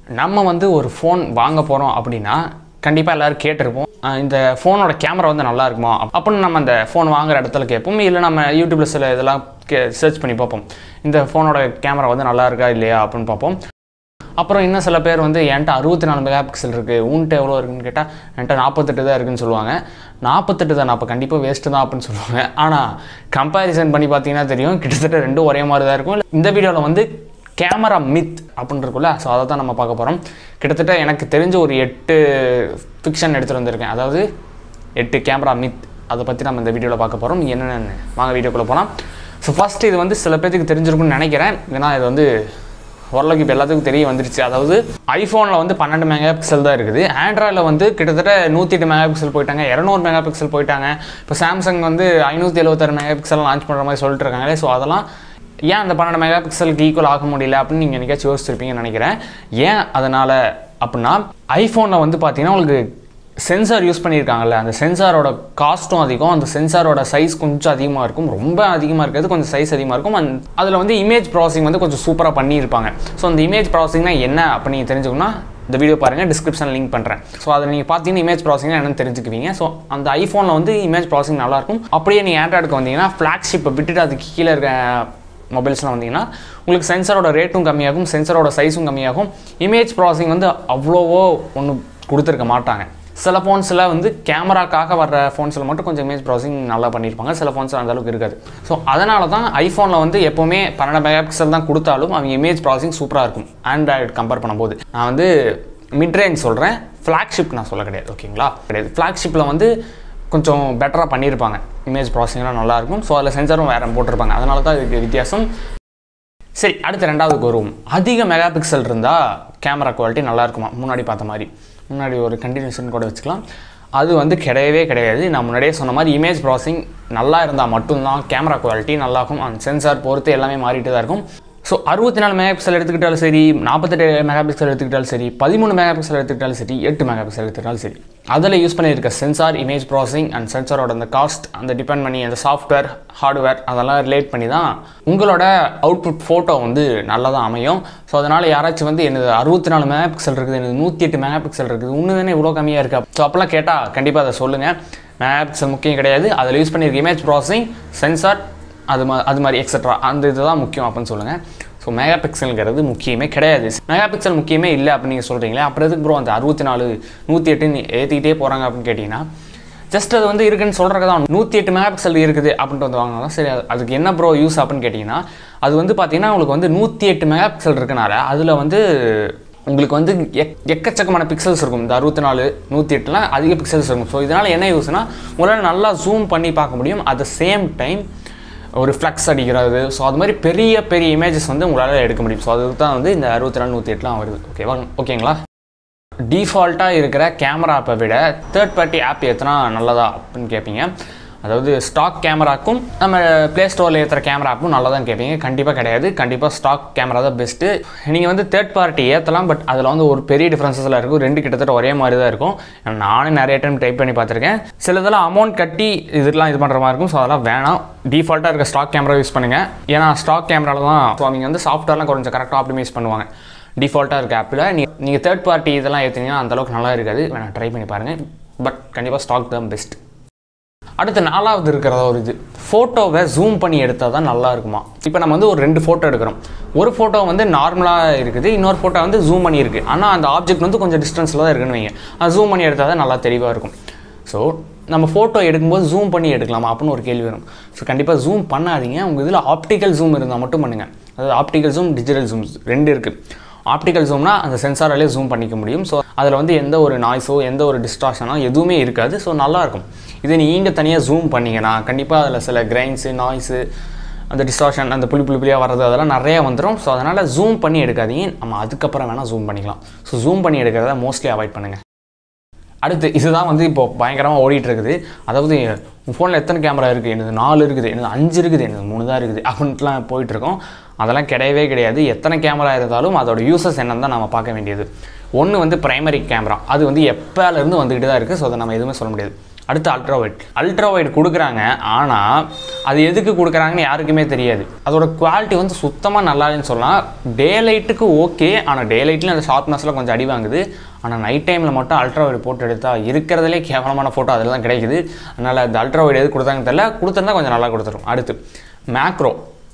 நம்ம வந்து ஒரு ஃபோன் வாங்க போகிறோம் அப்படின்னா கண்டிப்பாக எல்லோரும் கேட்டிருப்போம் அஹ் இந்த ஃபோனோட கேமரா வந்து நல்லா இருக்குமா அப்~ அப்படின்னு நம்ம அந்த ஃபோன் வாங்குற இடத்துல கேட்போம் இல்லை நம்ம யூடியூப்ல சில இதெல்லாம் கே சர்ச் பண்ணி பார்ப்போம் இந்த ஃபோனோட கேமரா வந்து நல்லா இருக்கா இல்லையா அப்படின்னு பார்ப்போம் அப்புறம் இன்னும் சில பேர் வந்து என்கிட்ட அறுபத்தி நாலு மெகா பிக்சல் இருக்குது உன்கிட்ட எவ்வளோ இருக்குன்னு கேட்டால் என்கிட்ட நாற்பத்தெட்டு தான் இருக்குன்னு சொல்லுவாங்க நாற்பத்தெட்டு தான் அப்போ கண்டிப்பாக வேஸ்ட்டு தான் அப்படின்னு சொல்லுவாங்க ஆனால் கம்பேரிசன் பண்ணி பார்த்தீங்கன்னா தெரியும் கிட்டத்தட்ட ரெண்டும் ஒரே மாதிரி தான் இருக்கும் இந்த வீடியோவில் வந்து கேமரா மித் அப்படின்னு இருக்குல்ல ஸோ அதை தான் நம்ம பார்க்க போகிறோம் கிட்டத்தட்ட எனக்கு தெரிஞ்ச ஒரு எட்டு ஃபிக்ஷன் எடுத்துகிட்டு வந்திருக்கேன் அதாவது எட்டு கேமரா மித் அதை பற்றி நம்ம இந்த வீடியோவில் பார்க்க போகிறோம் என்னென்னு வாங்க வீடியோக்குள்ளே போகலாம் ஸோ ஃபஸ்ட்டு இது வந்து சில பேர்த்துக்கு தெரிஞ்சிருக்கும்னு நினைக்கிறேன் ஏன்னா இது வந்து ஓரளவுக்கு இப்போ எல்லாத்துக்கும் தெரிய வந்துருச்சு அதாவது ஐஃபோனில் வந்து பன்னெண்டு மெகா பிக்சல் தான் இருக்குது ஆண்ட்ராய்டில் வந்து கிட்டத்தட்ட நூற்றி எட்டு மெகா பிக்சல் போயிட்டாங்க இரநூறு மெகா பிக்சல் போயிட்டாங்க இப்போ சாம்சங் வந்து ஐநூற்றி எழுபத்தாறு மெகா பிக்சல் லான்ச் பண்ணுற மாதிரி சொல்லிட்டு இருக்காங்களே ஸோ அதெல்லாம் ஏன் அந்த பன்னெண்டு மெகா பிக்சலுக்கு ஈக்குவல் ஆக முடியல அப்படின்னு நீங்கள் என்னைக்காச்சும் யோசிச்சிருப்பீங்கன்னு நினைக்கிறேன் ஏன் அதனால் அப்படின்னா ஐஃபோனில் வந்து பார்த்தீங்கன்னா உங்களுக்கு சென்சார் யூஸ் பண்ணியிருக்காங்கல்ல அந்த சென்சாரோட காஸ்ட்டும் அதிகம் அந்த சென்சாரோட சைஸ் கொஞ்சம் அதிகமாக இருக்கும் ரொம்ப அதிகமாக இருக்காது கொஞ்சம் சைஸ் அதிகமாக இருக்கும் அண்ட் அதில் வந்து இமேஜ் ப்ராசஸிங் வந்து கொஞ்சம் சூப்பராக பண்ணியிருப்பாங்க ஸோ அந்த இமேஜ் ப்ராசஸிங்னா என்ன அப்படி நீங்கள் தெரிஞ்சுக்கணும்னா இந்த வீடியோ பாருங்கள் டிஸ்கிரிப்ஷன் லிங்க் பண்ணுறேன் ஸோ அதை நீங்கள் பார்த்தீங்கன்னா இமேஜ் ப்ராசஸிங் என்னன்னு தெரிஞ்சுக்குவீங்க ஸோ அந்த ஐஃபோனில் வந்து இமேஜ் ப்ராசஸிங் நல்லாயிருக்கும் அப்படியே நீங்கள் ஆண்ட்ராய்டுக்கு வந்தீங்கன்னா ஃப்ளாக்ஷிப்பை விட்டுட்டு அதுக்கு கீழே இருக்க மொபைல்ஸ்லாம் வந்தீங்கன்னா உங்களுக்கு சென்சரோட ரேட்டும் கம்மியாகும் சென்சரோட சைஸும் கம்மியாகும் இமேஜ் ப்ராசஸிங் வந்து அவ்வளோவோ ஒன்றும் கொடுத்துருக்க மாட்டாங்க சில ஃபோன்ஸில் வந்து கேமராக்காக வர்ற ஃபோன்ஸில் மட்டும் கொஞ்சம் இமேஜ் ப்ராசஸிங் நல்லா பண்ணியிருப்பாங்க சில ஃபோன்ஸ் அந்த அளவுக்கு இருக்காது ஸோ அதனால தான் ஐஃபோனில் வந்து எப்போவுமே பன்னெண்டு மெகா பிக்சல் தான் கொடுத்தாலும் அவங்க இமேஜ் ப்ராசஸிங் சூப்பராக இருக்கும் ஆண்ட்ராய்டு கம்பேர் பண்ணும்போது நான் வந்து மிட் ரேஞ்ச் சொல்கிறேன் ஃப்ளாக்ஷிப் நான் சொல்ல கிடையாது ஓகேங்களா கிடையாது ஃப்ளாக்ஷிப்பில் வந்து கொஞ்சம் பெட்டராக பண்ணியிருப்பாங்க இமேஜ் ப்ராசஸிங்லாம் நல்லாயிருக்கும் ஸோ அதில் சென்சரும் வேறு போட்டிருப்பாங்க அதனால தான் இதுக்கு வித்தியாசம் சரி அடுத்த ரெண்டாவதுக்கு வருவோம் அதிக மெகா பிக்சல் இருந்தால் கேமரா குவாலிட்டி நல்லா இருக்குமா முன்னாடி பார்த்த மாதிரி முன்னாடி ஒரு கண்டினியூஷன் கூட வச்சுக்கலாம் அது வந்து கிடையவே கிடையாது நான் முன்னாடியே சொன்ன மாதிரி இமேஜ் ப்ராசஸிங் நல்லா இருந்தால் மட்டும்தான் கேமரா குவாலிட்டி நல்லாயிருக்கும் அந்த சென்சார் பொறுத்து எல்லாமே மாறிட்டு தான் இருக்கும் ஸோ அறுபத்தி நாலு மெகா பிக்சல் எடுத்துக்கிட்டாலும் சரி நாற்பத்தெட்டு மெகா பிக்சல் எடுத்துக்கிட்டாலும் சரி பதிமூணு மெகா பிக்சல் எடுத்துக்கிட்டாலும் சரி எட்டு மெகா பிக்சல் எடுத்துக்கிட்டாலும் சரி அதில் யூஸ் பண்ணியிருக்க சென்சார் இமேஜ் ப்ராசஸிங் அண்ட் சென்சாரோட அந்த காஸ்ட் அந்த டிபெண்ட் பண்ணி அந்த சாஃப்ட்வேர் ஹார்ட்வேர் அதெல்லாம் ரிலேட் பண்ணி தான் உங்களோட அவுட்புட் ஃபோட்டோ வந்து நல்லா தான் அமையும் ஸோ அதனால் யாராச்சும் வந்து எனது அறுபத்தி நாலு மெகா பிக்சல் இருக்குது எனது நூற்றி எட்டு மெகா பிக்சல் இருக்குது இன்னும் தானே இவ்வளோ கம்மியாக இருக்கா ஸோ அப்போல்லாம் கேட்டால் கண்டிப்பாக அதை சொல்லுங்கள் மெகா பிக்சல் முக்கியம் கிடையாது அதில் யூஸ் பண்ணியிருக்க இமேஜ் ப்ராசஸிங் சென்சார் அது மா அது மாதிரி எக்ஸட்ரா அந்த இதுதான் முக்கியம் அப்படின்னு சொல்லுங்கள் ஸோ மெகா பிக்சலுங்கிறது முக்கியமே கிடையாது மெகா பிக்சல் முக்கியமே இல்லை அப்படின்னு நீங்கள் சொல்கிறீங்களே அப்புறம் எதுக்கு ப்ரோ அந்த அறுபத்தி நாலு நூற்றி எட்டுன்னு ஏற்றிக்கிட்டே போகிறாங்க அப்படின்னு கேட்டிங்கன்னா ஜஸ்ட் அது வந்து இருக்குன்னு சொல்கிறக்கு தான் நூற்றி எட்டு மெகா பிக்சல் இருக்குது அப்படின்ட்டு வந்து வாங்கினா சரி அது- அதுக்கு என்ன ப்ரோ யூஸ் அப்படின்னு கேட்டிங்கன்னா அது வந்து பார்த்தீங்கன்னா உங்களுக்கு வந்து நூற்றி எட்டு மெகா பிக்சல் இருக்கனால அதில் வந்து உங்களுக்கு வந்து எக் எக்கச்சக்கமான பிக்சல்ஸ் இருக்கும் இந்த அறுபத்தி நாலு நூற்றி எட்டுலாம் அதிக பிக்சல்ஸ் இருக்கும் ஸோ இதனால் என்ன யூஸ்னா உங்களால் நல்லா ஜூம் பண்ணி பார்க்க முடியும் அட் த சேம் டைம் ஒரு ஃப்ளக்ஸ் அடிக்கிறது ஸோ அது மாதிரி பெரிய பெரிய இமேஜஸ் வந்து உங்களால் எடுக்க முடியும் ஸோ அதுக்கு தான் வந்து இந்த அறுபத்தி நாலு நூற்றி எட்டுலாம் வருது ஓகேவா ஓகேங்களா டிஃபால்ட்டாக இருக்கிற கேமரா ஆப்பை விட தேர்ட் பார்ட்டி ஆப் ஏற்றினா நல்லதா அப்படின்னு கேட்பீங்க அதாவது ஸ்டாக் கேமராக்கும் நம்ம ப்ளே ஸ்டோரில் ஏற்றுற கேமரா ஆப்பும் நல்லதான் கேட்பீங்க கண்டிப்பாக கிடையாது கண்டிப்பாக ஸ்டாக் கேமரா தான் பெஸ்ட்டு நீங்கள் வந்து தேர்ட் பார்ட்டி ஏற்றலாம் பட் அதில் வந்து ஒரு பெரிய டிஃப்ரென்சஸ்லாம் இருக்கும் ரெண்டு கிட்டத்தட்ட ஒரே மாதிரி தான் இருக்கும் நானும் நிறைய டைம் டைப் பண்ணி பார்த்துருக்கேன் சிலதெல்லாம் அமௌண்ட் கட்டி இதெல்லாம் இது பண்ணுற மாதிரி இருக்கும் ஸோ அதெல்லாம் வேணாம் டிஃபால்ட்டாக இருக்க ஸ்டாக் கேமரா யூஸ் பண்ணுங்கள் ஏன்னா ஸ்டாக் கேமராவில் தான் ஸோ அவங்க வந்து சாஃப்ட்வேர்லாம் கொஞ்சம் கரெக்டாக ஆப்டிமைஸ் பண்ணுவாங்க டிஃபால்ட்டாக இருக்க ஆப்பில் நீ நீங்கள் தேர்ட் பார்ட்டி இதெல்லாம் ஏற்றினீங்கன்னா அந்தளவுக்கு நல்லா இருக்காது வேணா ட்ரை பண்ணி பாருங்கள் பட் கண்டிப்பாக ஸ்டாக் தான் பெஸ்ட் அடுத்து நாலாவது இருக்கிறத ஒரு இது ஃபோட்டோவை ஜூம் பண்ணி எடுத்தால் தான் நல்லா இருக்குமா இப்போ நம்ம வந்து ஒரு ரெண்டு ஃபோட்டோ எடுக்கிறோம் ஒரு ஃபோட்டோ வந்து நார்மலாக இருக்குது இன்னொரு ஃபோட்டோ வந்து ஜூம் பண்ணி இருக்கு ஆனால் அந்த ஆப்ஜெக்ட் வந்து கொஞ்சம் டிஸ்டன்ஸில் தான் இருக்குன்னு வைங்க அது ஜூம் பண்ணி எடுத்தால் தான் நல்லா தெளிவாக இருக்கும் ஸோ நம்ம ஃபோட்டோ எடுக்கும்போது ஜூம் பண்ணி எடுக்கலாமா அப்படின்னு ஒரு கேள்வி வரும் ஸோ கண்டிப்பாக ஜூம் பண்ணாதீங்க உங்கள் இதில் ஆப்டிக்கல் ஜூம் இருந்தால் மட்டும் பண்ணுங்கள் அதாவது ஆப்டிக்கல் ஜூம் டிஜிட்டல் ஜூம் ரெண்டு இருக்குது ஆப்டிக்கல் ஜூம்னா அந்த சென்சாராலே ஜூம் பண்ணிக்க முடியும் ஸோ அதில் வந்து எந்த ஒரு நாய்ஸோ எந்த ஒரு டிஸ்ட்ராக்ஷனோ எதுவுமே இருக்காது ஸோ நல்லாயிருக்கும் இதே நீங்கள் தனியாக ஜூம் பண்ணீங்கன்னா கண்டிப்பாக அதில் சில கிரைன்ஸு நாய்ஸு அந்த டிஸ்ட்ராக்ஷன் அந்த புளி புளி புளியாக வர்றது அதெல்லாம் நிறைய வந்துடும் ஸோ அதனால் ஜூம் பண்ணி எடுக்காதீங்க நம்ம அதுக்கப்புறம் வேணால் ஜூம் பண்ணிக்கலாம் ஸோ ஜூம் பண்ணி எடுக்கிறத மோஸ்ட்லி அவாய்ட் பண்ணுங்கள் அடுத்து இதுதான் வந்து இப்போ பயங்கரமாக ஓடிட்டு இருக்குது அதாவது உன் ஃபோனில் எத்தனை கேமரா இருக்குது எனது நாலு இருக்குது எனது அஞ்சு இருக்குது எனது மூணு தான் இருக்குது அப்படின்ட்டுலாம் போயிட்டு இருக்கோம் அதெல்லாம் கிடையவே கிடையாது எத்தனை கேமரா இருந்தாலும் அதோட யூசஸ் என்னன்னு தான் நம்ம பார்க்க வேண்டியது ஒன்று வந்து பிரைமரி கேமரா அது வந்து எப்போலேருந்து வந்துக்கிட்டு தான் இருக்குது ஸோ அதை நம்ம எதுவுமே சொல்ல முடியாது அடுத்து அல்ட்ரா வைட் அல்ட்ரா வைட் கொடுக்குறாங்க ஆனால் அது எதுக்கு கொடுக்குறாங்கன்னு யாருக்குமே தெரியாது அதோட குவாலிட்டி வந்து சுத்தமாக நல்லா இல்லைன்னு சொல்லலாம் டே லைட்டுக்கு ஓகே ஆனால் டே லைட்லேயும் அந்த ஷார்ப்னஸில் கொஞ்சம் அடி வாங்குது ஆனால் நைட் டைமில் மட்டும் அல்ட்ரா வைட் போட்டு எடுத்தால் இருக்கிறதுலே கேவலமான ஃபோட்டோ அதில் தான் கிடைக்குது அதனால் அந்த அல்ட்ரா வைட் எது கொடுத்தாங்கன்னு தெரியல கொடுத்துருந்தா கொஞ்சம் நல்லா கொடுத்துரும் அடுத்து மேக்ரோ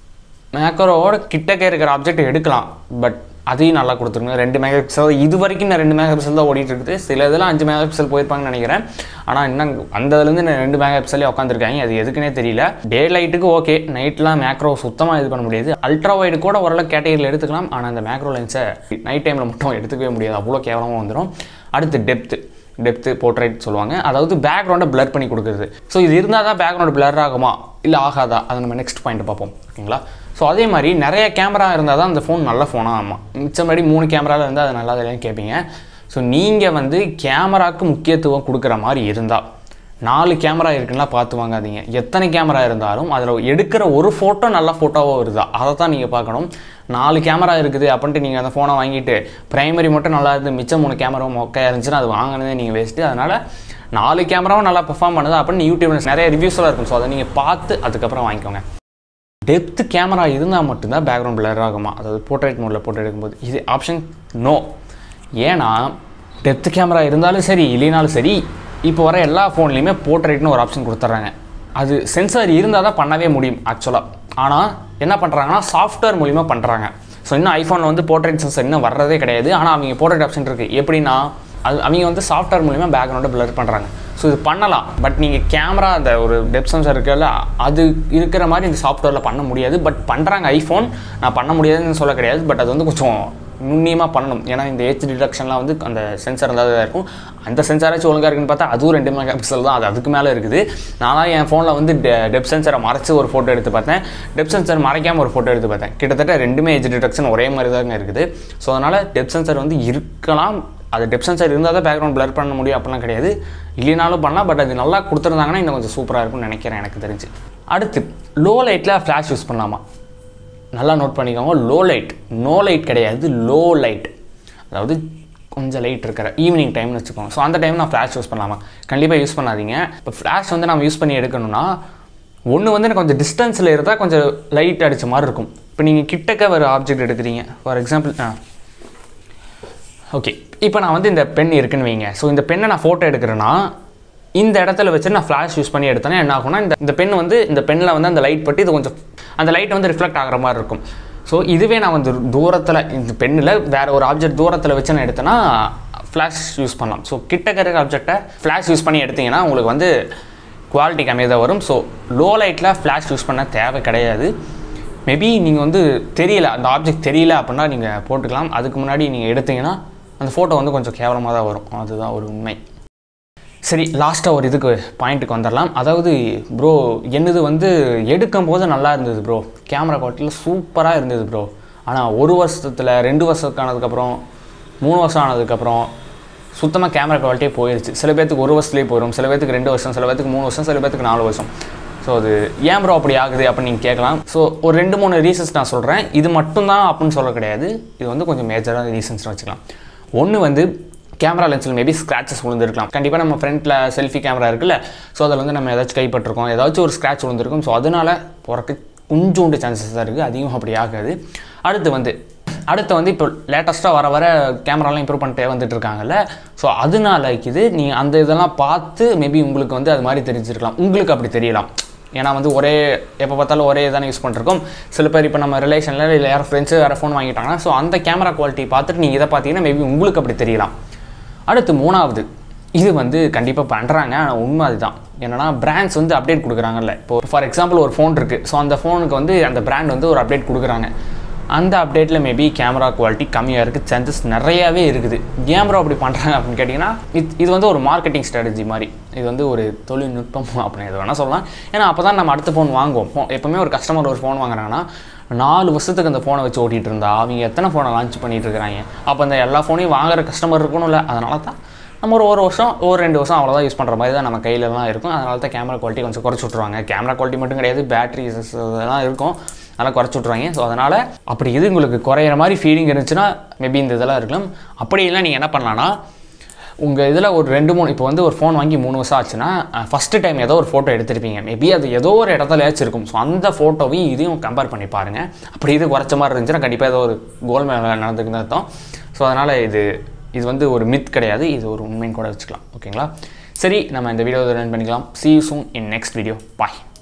மேக்ரோவோட கிட்டக்க இருக்கிற ஆப்ஜெக்ட் எடுக்கலாம் பட் அதையும் நல்லா கொடுத்துருங்க ரெண்டு மெகா பிக்சல் இது வரைக்கும் நான் ரெண்டு மெகா பிக்சல் தான் ஓடிட்டு இருக்குது சில இதெல்லாம் அஞ்சு மெகா பிக்சல் போயிருப்பாங்கன்னு நினைக்கிறேன் ஆனால் இன்னும் அந்த இதுலேருந்து நான் ரெண்டு மெகா பிக்சலே உட்காந்துருக்காங்க அது எதுக்குன்னே தெரியல டே லைட்டுக்கு ஓகே நைட்லாம் மேக்ரோ சுத்தமாக இது பண்ண முடியாது அல்ட்ரா வைடு கூட ஓரளவு கேட்டகரியில் எடுத்துக்கலாம் ஆனால் அந்த மேக்ரோ லென்ஸை நைட் டைமில் மட்டும் எடுத்துக்கவே முடியாது அவ்வளோ கேவலமாக வந்துடும் அடுத்து டெப்த்து டெப்த்து போர்ட்ரைட் சொல்லுவாங்க அதாவது பேக்ரவுண்டை பிளர் பண்ணி கொடுக்குறது ஸோ இது இருந்தால் தான் பேக்ரவுண்ட் பிளர் ஆகுமா இல்லை ஆகாதா அதை நம்ம நெக்ஸ்ட் பாயிண்ட் பார்ப்போம் ஓகேங்களா ஸோ அதே மாதிரி நிறைய கேமரா இருந்தால் தான் அந்த ஃபோன் நல்ல ஃபோனாக ஆமாம் மிச்சபடி மூணு கேமராவில் இருந்தால் அது நல்லா இல்லைன்னு கேட்பீங்க ஸோ நீங்கள் வந்து கேமராவுக்கு முக்கியத்துவம் கொடுக்குற மாதிரி இருந்தால் நாலு கேமரா இருக்குன்னா பார்த்து வாங்காதீங்க எத்தனை கேமரா இருந்தாலும் அதில் எடுக்கிற ஒரு ஃபோட்டோ நல்ல ஃபோட்டோவோ வருதா அதை தான் நீங்கள் பார்க்கணும் நாலு கேமரா இருக்குது அப்படின்ட்டு நீங்கள் அந்த ஃபோனை வாங்கிட்டு ப்ரைமரி மட்டும் நல்லா இருந்து மிச்சம் மூணு கேமரா மொக்கையாக இருந்துச்சுன்னா அது வாங்கினதே நீங்கள் வேஸ்ட்டு அதனால் நாலு கேமராவும் நல்லா பெர்ஃபார்ம் பண்ணுது அப்படின்னு யூடியூப்ல நிறைய ரிவ்யூஸ்லாம் இருக்கும் ஸோ அதை நீங்கள் பார்த்து அதுக்கப்புறம் வாங்கிக்கோங்க டெப்த் கேமரா இருந்தால் மட்டும்தான் பேக்ரவுண்ட் பிளர் ஆகுமா அதாவது போர்ட்ரேட் மோடில் போட்டோ எடுக்கும்போது இது ஆப்ஷன் நோ ஏன்னா டெப்த் கேமரா இருந்தாலும் சரி இல்லைனாலும் சரி இப்போ வர எல்லா ஃபோன்லேயுமே போர்ட்ரேட்னு ஒரு ஆப்ஷன் கொடுத்துட்றாங்க அது சென்சார் இருந்தால் தான் பண்ணவே முடியும் ஆக்சுவலாக ஆனால் என்ன பண்ணுறாங்கன்னா சாஃப்ட்வேர் மூலிமா பண்ணுறாங்க ஸோ இன்னும் ஐஃபோனில் வந்து போர்ட்ரேட் சென்சார் இன்னும் வர்றதே கிடையாது ஆனால் அவங்க போர்ட்ரேட் ஆப்ஷன் இருக்குது எப்படின்னா அது அவங்க வந்து சாஃப்ட்வேர் மூலிமா பேக்ரவுண்டை பிளர் பண்ணுறாங்க ஸோ இது பண்ணலாம் பட் நீங்கள் கேமரா அந்த ஒரு டெப் சென்சார் இருக்குல்ல அது இருக்கிற மாதிரி இந்த சாஃப்ட்வேரில் பண்ண முடியாது பட் பண்ணுறாங்க ஐஃபோன் நான் பண்ண முடியாதுன்னு சொல்ல கிடையாது பட் அது வந்து கொஞ்சம் நுண்ணியமாக பண்ணணும் ஏன்னா இந்த ஏஜ் டிடக்ஷன்லாம் வந்து அந்த சென்சார் இருந்தால் தான் இருக்கும் அந்த சென்சாராச்சும் ஒழுங்காக இருக்குன்னு பார்த்தா அதுவும் ரெண்டு மெகா பிக்சல் தான் அது அதுக்கு மேலே இருக்குது நான்லாம் என் ஃபோனில் வந்து டெப் சென்சரை மறைச்சு ஒரு ஃபோட்டோ எடுத்து பார்த்தேன் டெப் சென்சர் மறைக்காமல் ஒரு ஃபோட்டோ எடுத்து பார்த்தேன் கிட்டத்தட்ட ரெண்டுமே ஏஜ் டிடக்ஷன் ஒரே மாதிரி தாங்க இருக்குது ஸோ அதனால் டெப் சென்சர் வந்து இருக்கலாம் அது டெப் சென்சார் இருந்தால் தான் பேக்ரவுண்ட் பிளர் பண்ண முடியும் அப்படிலாம் கிடையாது இல்லைனாலும் பண்ணலாம் பட் அது நல்லா கொடுத்துருந்தாங்கன்னா இன்னும் கொஞ்சம் சூப்பராக இருக்கும்னு நினைக்கிறேன் எனக்கு தெரிஞ்சு அடுத்து லோ லைட்டில் ஃப்ளாஷ் யூஸ் பண்ணலாமா நல்லா நோட் பண்ணிக்கோங்க லோ லைட் நோ லைட் கிடையாது லோ லைட் அதாவது கொஞ்சம் லைட் இருக்கிற ஈவினிங் டைம்னு வச்சுக்கோங்க ஸோ அந்த டைம் நான் ஃப்ளாஷ் யூஸ் பண்ணலாமா கண்டிப்பாக யூஸ் பண்ணாதீங்க இப்போ ஃப்ளாஷ் வந்து நம்ம யூஸ் பண்ணி எடுக்கணும்னா ஒன்று வந்து எனக்கு கொஞ்சம் டிஸ்டன்ஸில் இருந்தால் கொஞ்சம் லைட் அடித்த மாதிரி இருக்கும் இப்போ நீங்கள் கிட்டக்க ஒரு ஆப்ஜெக்ட் எடுக்கிறீங்க ஃபார் எக்ஸாம்பிள் ஆ ஓகே இப்போ நான் வந்து இந்த பென் இருக்குன்னு வைங்க ஸோ இந்த பெண்ணை நான் ஃபோட்டோ எடுக்கிறேன்னா இந்த இடத்துல வச்சு நான் ஃப்ளாஷ் யூஸ் பண்ணி எடுத்தேன்னா என்ன ஆகும்னா இந்த இந்த பென் வந்து இந்த பெண்ணில் வந்து அந்த லைட் பட்டு இது கொஞ்சம் அந்த லைட் வந்து ரிஃப்ளெக்ட் ஆகிற மாதிரி இருக்கும் ஸோ இதுவே நான் வந்து தூரத்தில் இந்த பெண்ணில் வேறு ஒரு ஆப்ஜெக்ட் தூரத்தில் வச்சு நான் எடுத்தேன்னா ஃப்ளாஷ் யூஸ் பண்ணலாம் ஸோ கிட்டக்க இருக்க ஆப்ஜெக்டை ஃப்ளாஷ் யூஸ் பண்ணி எடுத்தீங்கன்னா உங்களுக்கு வந்து குவாலிட்டி கம்மியாக தான் வரும் ஸோ லோ லைட்டில் ஃப்ளாஷ் யூஸ் பண்ண தேவை கிடையாது மேபி நீங்கள் வந்து தெரியல அந்த ஆப்ஜெக்ட் தெரியல அப்படின்னா நீங்கள் போட்டுக்கலாம் அதுக்கு முன்னாடி நீங்கள் எடுத்தீங்கன்னா அந்த ஃபோட்டோ வந்து கொஞ்சம் கேவலமாக தான் வரும் அதுதான் ஒரு உண்மை சரி லாஸ்ட்டாக ஒரு இதுக்கு பாயிண்ட்டுக்கு வந்துடலாம் அதாவது ப்ரோ என்னது வந்து எடுக்கும் போது நல்லா இருந்தது ப்ரோ கேமரா குவாலிட்டியில் சூப்பராக இருந்தது ப்ரோ ஆனால் ஒரு வருஷத்தில் ரெண்டு வருஷத்துக்கு ஆனதுக்கப்புறம் மூணு வருஷம் ஆனதுக்கப்புறம் சுத்தமாக கேமரா குவாலிட்டியே போயிடுச்சு சில பேர்த்துக்கு ஒரு வருஷத்துலேயே போயிடும் சில பேர்த்துக்கு ரெண்டு வருஷம் சில பேர்த்துக்கு மூணு வருஷம் சில பேர்த்துக்கு நாலு வருஷம் ஸோ அது ஏன் ப்ரோ அப்படி ஆகுது அப்படின்னு நீங்கள் கேட்கலாம் ஸோ ஒரு ரெண்டு மூணு ரீசன்ஸ் நான் சொல்கிறேன் இது மட்டும்தான் அப்படின்னு சொல்ல கிடையாது இது வந்து கொஞ்சம் மேஜரான ரீசன்ஸ் வச்சுக்கலாம் ஒன்று வந்து கேமரா லென்ஸில் மேபி ஸ்க்ராச்சஸ் விழுந்திருக்கலாம் கண்டிப்பாக நம்ம ஃப்ரண்ட்டில் செல்ஃபி கேமரா இருக்குல்ல ஸோ அதில் வந்து நம்ம ஏதாச்சும் கைப்பற்றிருக்கோம் ஏதாச்சும் ஒரு ஸ்க்ராட்ச் விழுந்திருக்கும் ஸோ அதனால் போகிறக்கு கொஞ்சோண்டு சான்சஸ் தான் இருக்குது அதிகம் அப்படி ஆகாது அடுத்து வந்து அடுத்து வந்து இப்போ லேட்டஸ்ட்டாக வர வர கேமராலாம் இம்ப்ரூவ் பண்ணிட்டே வந்துட்டு இருக்காங்கல்ல ஸோ அதனால இது நீங்கள் அந்த இதெல்லாம் பார்த்து மேபி உங்களுக்கு வந்து அது மாதிரி தெரிஞ்சிருக்கலாம் உங்களுக்கு அப்படி தெரியலாம் ஏன்னா வந்து ஒரே எப்போ பார்த்தாலும் ஒரே தானே யூஸ் பண்ணிருக்கோம் சில பேர் இப்போ நம்ம ரிலேஷனில் இல்லை யாரும் ஃப்ரெண்ட்ஸு வேறு ஃபோன் வாங்கிட்டாங்கன்னா ஸோ அந்த கேமரா குவாலிட்டி பார்த்துட்டு நீங்கள் இதை பார்த்தீங்கன்னா மேபி உங்களுக்கு அப்படி தெரியலாம் அடுத்து மூணாவது இது வந்து கண்டிப்பாக பண்ணுறாங்க ஆனால் உண்மை அதுதான் என்னன்னா பிராண்ட்ஸ் வந்து அப்டேட் கொடுக்குறாங்கல்ல இப்போ ஃபார் எக்ஸாம்பிள் ஒரு ஃபோன் இருக்குது ஸோ அந்த ஃபோனுக்கு வந்து அந்த பிராண்ட் வந்து ஒரு அப்டேட் கொடுக்குறாங்க அந்த அப்டேட்டில் மேபி கேமரா குவாலிட்டி கம்மியாக இருக்குது சான்சஸ் நிறையாவே இருக்குது ஏன் ப்ரோ அப்படி பண்ணுறாங்க அப்படின்னு கேட்டிங்கன்னா இது இது வந்து ஒரு மார்க்கெட்டிங் ஸ்ட்ராட்டஜி மாதிரி இது வந்து ஒரு தொழில்நுட்பம் அப்படின்னு எது வேணால் சொல்லலாம் ஏன்னா அப்போ தான் நம்ம அடுத்த ஃபோன் வாங்குவோம் phone- எப்பவுமே ஒரு கஸ்டமர் ஒரு ஃபோன் வாங்குறாங்கன்னா நாலு வருஷத்துக்கு அந்த ஃபோனை வச்சு ஓட்டிகிட்டு இருந்தா அவங்க எத்தனை ஃபோனை லான்ச் பண்ணிட்டு இருக்கிறாங்க அப்போ அந்த எல்லா ஃபோனையும் வாங்குற கஸ்டமர் இருக்கணும்ல அதனால தான் நம்ம ஒரு ஒரு வருஷம் ஒரு ரெண்டு வருஷம் அவ்வளோதான் யூஸ் பண்ணுற மாதிரி தான் நம்ம கையிலலாம் இருக்கும் அதனால தான் கேமரா குவாலிட்டி கொஞ்சம் குறைச்சி விட்ருவாங்க கேமரா குவாலிட்டி மட்டும் கிடையாது பேட்டரி இதெல்லாம் இருக்கும் அதெல்லாம் குறைச்சி விட்ருவாங்க ஸோ அதனால் அப்படி இது உங்களுக்கு குறையிற மாதிரி ஃபீலிங் இருந்துச்சுன்னா மேபி இந்த இதெல்லாம் இருக்கலாம் அப்படி இல்லை நீங்கள் என்ன பண்ணலான்னா உங்கள் இதில் ஒரு ரெண்டு மூணு இப்போ வந்து ஒரு ஃபோன் வாங்கி மூணு வருஷம் ஆச்சுன்னா ஃபஸ்ட்டு டைம் ஏதோ ஒரு ஃபோட்டோ எடுத்திருப்பீங்க மேபி அது ஏதோ ஒரு இடத்துலயாச்சும் இருக்கும் ஸோ அந்த ஃபோட்டோவையும் இதையும் கம்பேர் பண்ணி பாருங்கள் அப்படி இது குறைச்ச மாதிரி இருந்துச்சுன்னா கண்டிப்பாக ஏதோ ஒரு கோல் மேலே நடந்துக்குன்னு அர்த்தம் ஸோ அதனால் இது இது வந்து ஒரு மித் கிடையாது இது ஒரு உண்மைன்னு கூட வச்சுக்கலாம் ஓகேங்களா சரி நம்ம இந்த வீடியோ ரன் பண்ணிக்கலாம் see you soon in next video bye